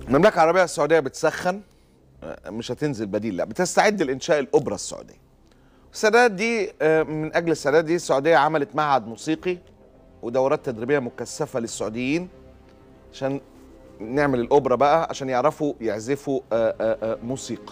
المملكة العربية السعودية بتسخن آه، مش هتنزل بديل لا بتستعد لإنشاء الأوبرا السعودية السادات دي آه، من أجل السادات دي السعودية عملت معهد موسيقي ودورات تدريبية مكثفة للسعوديين عشان نعمل الأوبرا بقى عشان يعرفوا يعزفوا آه، آه، آه، موسيقى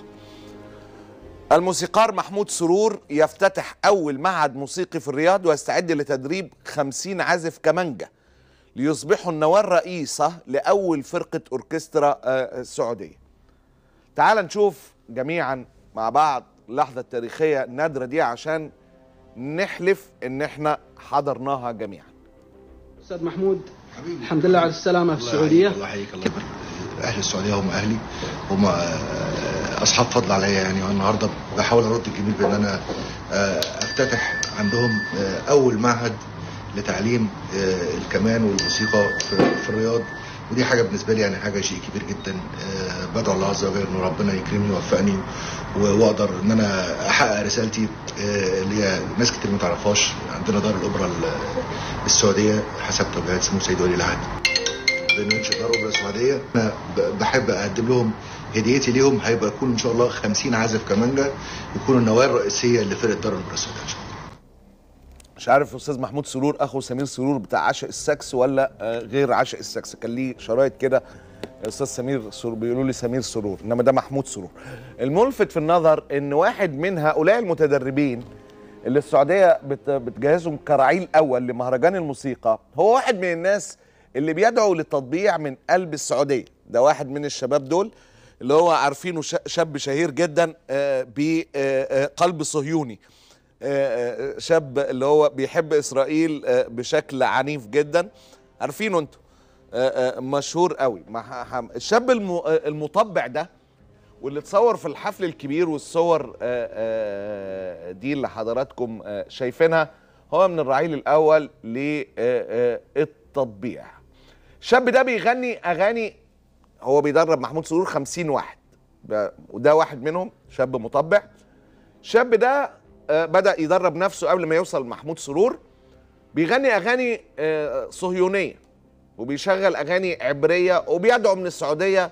الموسيقار محمود سرور يفتتح أول معهد موسيقي في الرياض ويستعد لتدريب خمسين عازف كمانجا ليصبحوا النواة الرئيسة لأول فرقة أوركسترا آه، سعودية تعال نشوف جميعا مع بعض اللحظة التاريخية النادرة دي عشان نحلف إن احنا حضرناها جميعا استاذ محمود الحمد لله على السلامه في السعوديه الله يحييك الله يبارك اهل السعوديه هم اهلي هم آه، اصحاب فضل عليا يعني وانا النهارده بحاول ارد الجميل بان انا آه، افتتح عندهم آه، اول معهد لتعليم آه، الكمان والموسيقى في في الرياض ودي حاجه بالنسبه لي يعني حاجه شيء كبير جدا آه، بدعو الله عز وجل ان ربنا يكرمني ويوفقني و- واقدر ان انا احقق رسالتي آه، اللي هي ناس كتير ما تعرفهاش عندنا دار الاوبرا ال- السعوديه حسب توجيهات سمو سيد ولي العهد بننشئ دار اوبرا السعوديه انا ب- بحب اقدم لهم هديتي ليهم هيبقى يكون ان شاء الله 50 عازف كمانجا يكونوا النواه الرئيسيه لفرقه دار الاوبرا السعوديه ان شاء الله مش عارف استاذ محمود سرور اخو سمير سرور بتاع عشق السكس ولا آه، غير عشق السكس كان ليه شرايط كده استاذ سمير سرور بيقولوا لي سمير سرور انما ده محمود سرور الملفت في النظر ان واحد من هؤلاء المتدربين اللي السعوديه بت- بتجهزهم كرعيل اول لمهرجان الموسيقى هو واحد من الناس اللي بيدعو للتطبيع من قلب السعوديه ده واحد من الشباب دول اللي هو عارفينه ش- شاب شهير جدا بقلب صهيوني آه، آه، شاب اللي هو بيحب اسرائيل آه، بشكل عنيف جدا عارفينه انتوا آه، آه، مشهور قوي مع حم- الشاب الم- آه، المطبع ده واللي اتصور في الحفل الكبير والصور آه، آه، دي اللي حضراتكم آه، شايفينها هو من الرعيل الاول للتطبيع الشاب ده بيغني اغاني هو بيدرب محمود سرور 50 واحد ب- وده واحد منهم شاب مطبع الشاب ده آه، بدأ يدرب نفسه قبل ما يوصل محمود سرور بيغني أغاني آه، صهيونية وبيشغل أغاني عبرية وبيدعو من السعودية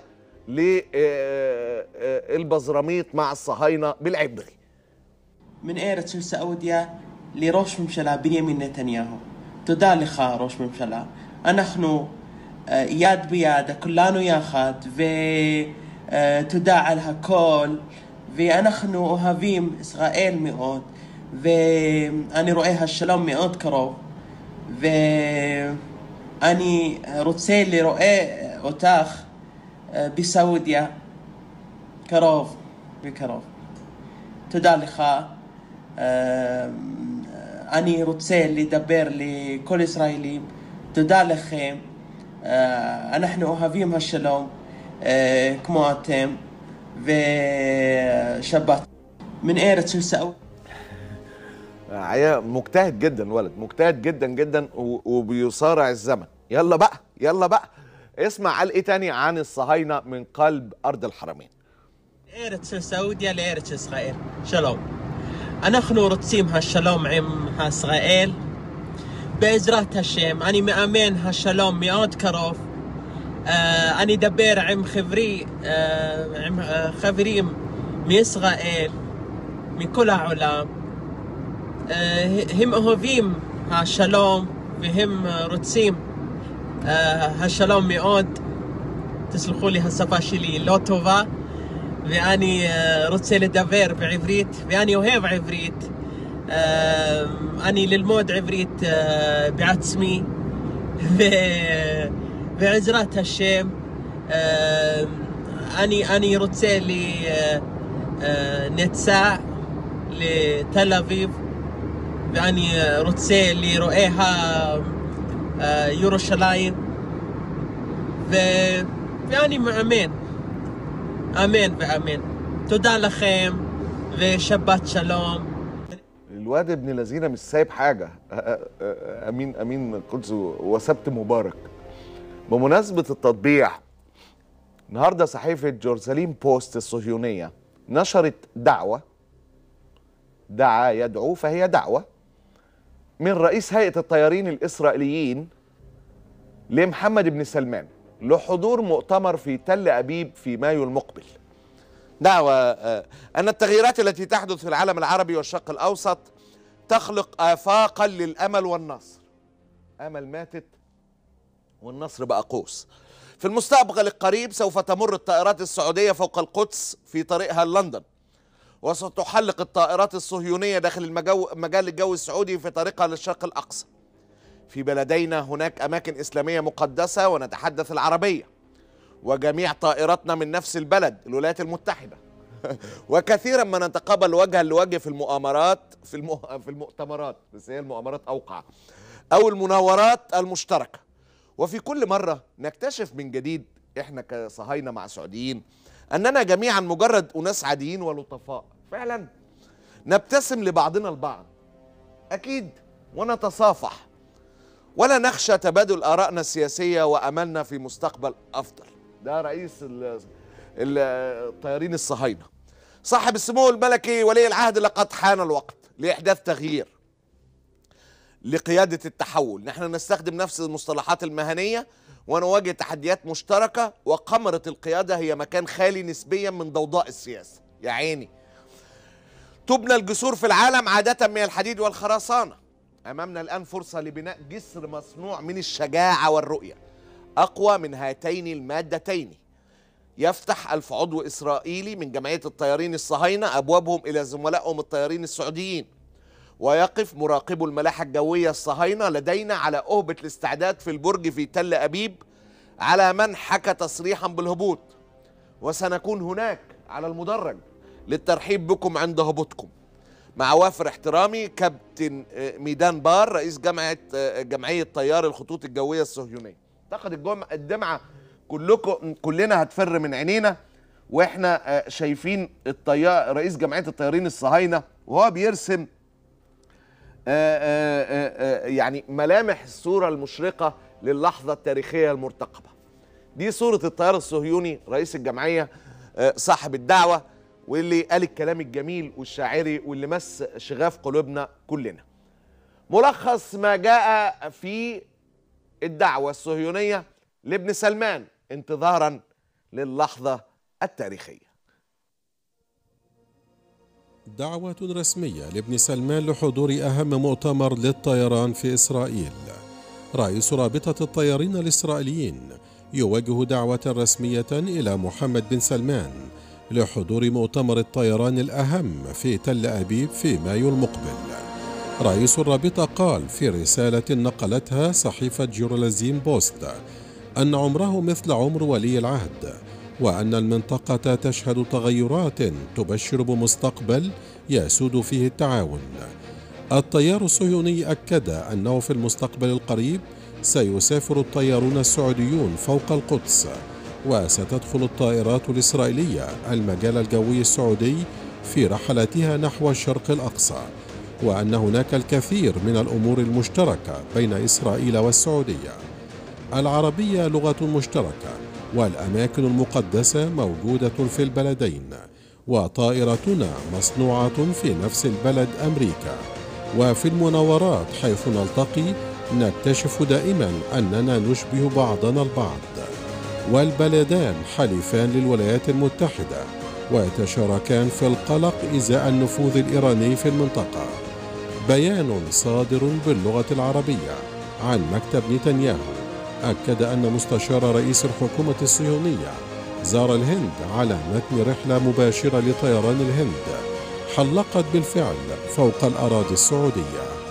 للبزراميط مع الصهاينة بالعبري من ארץ של סעודיה לראש ממשלה בנימין נתניהו. תודה לך, ראש ממשלה. אנחנו אה, יד ביד, כולנו יחד, ותודה על הכל, ואנחנו אוהבים ישראל מאוד, ואני רואה השלום מאוד קרוב, ואני רוצה לראה אותך אה, בסעודיה קרוב וקרוב. תודה לך. אה, אני רוצה לדבר לכל ישראלים, תודה לכם. אה, אנחנו אוהבים השלום אה, כמו אתם, ושבת. من ארץ של סעודיה. حقيقة مجتهد جدا الولد مجتهد جدا جدا و- وبيصارع الزمن يلا بقى يلا بقى اسمع قال ايه تاني عن الصهاينة من قلب أرض الحرمين ארץ של סעודיה לארץ של ישראל. שלום. אנחנו רוצים השלום עם ישראל. בעזרת השם, אני מאמן השלום מאוד קרוב. אה, אני אדבר עם חברי, אה, עם אה, חברים מישראל, מכל העולם. אה, הם אוהבים השלום והם אה, רוצים אה, השלום מאוד. תסלחו לי, השפה שלי לא טובה. ואני אה, רוצה לדבר בעברית, ואני אוהב עברית. אה, אני ללמוד עברית אה, בעצמי, ובעזרת השם, אה, אני, אני רוצה לנצא לתל אביב, ואני אה, רוצה לראה ה- אה, ירושלים, ו- ואני מאמן. אמן ואמן. תודה לכם, ושבת שלום. الواد ابن لذينه مش سايب حاجه أ- أ- أ- امين امين قدس وسبت مبارك بمناسبه التطبيع النهارده صحيفه جورزاليم بوست الصهيونيه نشرت دعوه دعا يدعو فهي دعوه من رئيس هيئه الطيارين الاسرائيليين لمحمد بن سلمان لحضور مؤتمر في تل أبيب في مايو المقبل دعوة آه، أن التغييرات التي تحدث في العالم العربي والشرق الأوسط تخلق آفاقا للأمل والنصر أمل ماتت والنصر بقى قوس في المستقبل القريب سوف تمر الطائرات السعودية فوق القدس في طريقها لندن وستحلق الطائرات الصهيونية داخل المجو مجال الجو السعودي في طريقها للشرق الأقصى في بلدينا هناك أماكن إسلامية مقدسة ونتحدث العربية وجميع طائراتنا من نفس البلد الولايات المتحدة وكثيرا ما نتقابل وجها لوجه في المؤامرات في المو... في المؤتمرات بس هي المؤامرات أوقع أو المناورات المشتركة وفي كل مرة نكتشف من جديد احنا كصهاينة مع سعوديين أننا جميعا مجرد أناس عاديين ولطفاء فعلا نبتسم لبعضنا البعض أكيد ونتصافح ولا نخشى تبادل آرائنا السياسية وأملنا في مستقبل أفضل ده رئيس ال- ال- الطيارين الصهاينة صاحب السمو الملكي ولي العهد لقد حان الوقت لإحداث تغيير لقيادة التحول نحن نستخدم نفس المصطلحات المهنية ونواجه تحديات مشتركة وقمرة القيادة هي مكان خالي نسبيا من ضوضاء السياسة يا عيني تبنى الجسور في العالم عادة من الحديد والخرسانة أمامنا الآن فرصة لبناء جسر مصنوع من الشجاعة والرؤية أقوى من هاتين المادتين يفتح ألف عضو إسرائيلي من جمعية الطيارين الصهاينة أبوابهم إلى زملائهم الطيارين السعوديين ويقف مراقبو الملاحة الجوية الصهاينة لدينا على أهبة الاستعداد في البرج في تل أبيب على من حكى تصريحا بالهبوط وسنكون هناك على المدرج للترحيب بكم عند هبوطكم مع وافر احترامي كابتن آه، ميدان بار رئيس جامعة آه، جمعية طيار الخطوط الجوية الصهيونية اعتقد الجمعة الدمعة كلكم كلنا هتفر من عينينا واحنا آه، شايفين الطيار رئيس جمعية الطيارين الصهاينة وهو بيرسم آه، آه، آه، آه، يعني ملامح الصورة المشرقة للحظة التاريخية المرتقبة دي صورة الطيار الصهيوني رئيس الجمعية آه، صاحب الدعوة واللي قال الكلام الجميل والشاعري واللي مس شغاف قلوبنا كلنا ملخص ما جاء في الدعوة الصهيونية لابن سلمان انتظارا للحظة التاريخية دعوة رسمية لابن سلمان لحضور أهم مؤتمر للطيران في إسرائيل رئيس رابطة الطيارين الإسرائيليين يوجه دعوة رسمية إلى محمد بن سلمان لحضور مؤتمر الطيران الأهم في تل أبيب في مايو المقبل رئيس الرابطة قال في رسالة نقلتها صحيفة جورالازيم بوست أن عمره مثل عمر ولي العهد وأن المنطقة تشهد تغيرات تبشر بمستقبل يسود فيه التعاون. الطيار الصهيوني أكد أنه في المستقبل القريب سيسافر الطيارون السعوديون فوق القدس وستدخل الطائرات الإسرائيلية المجال الجوي السعودي في رحلاتها نحو الشرق الأقصى وأن هناك الكثير من الأمور المشتركة بين إسرائيل والسعودية. العربية لغة مشتركة والأماكن المقدسة موجودة في البلدين وطائرتنا مصنوعة في نفس البلد أمريكا وفي المناورات حيث نلتقي نكتشف دائما أننا نشبه بعضنا البعض والبلدان حليفان للولايات المتحدة ويتشاركان في القلق إزاء النفوذ الإيراني في المنطقة بيان صادر باللغة العربية عن مكتب نتنياهو أكد أن مستشار رئيس الحكومة الصهيونية زار الهند على متن رحلة مباشرة لطيران الهند حلقت بالفعل فوق الأراضي السعودية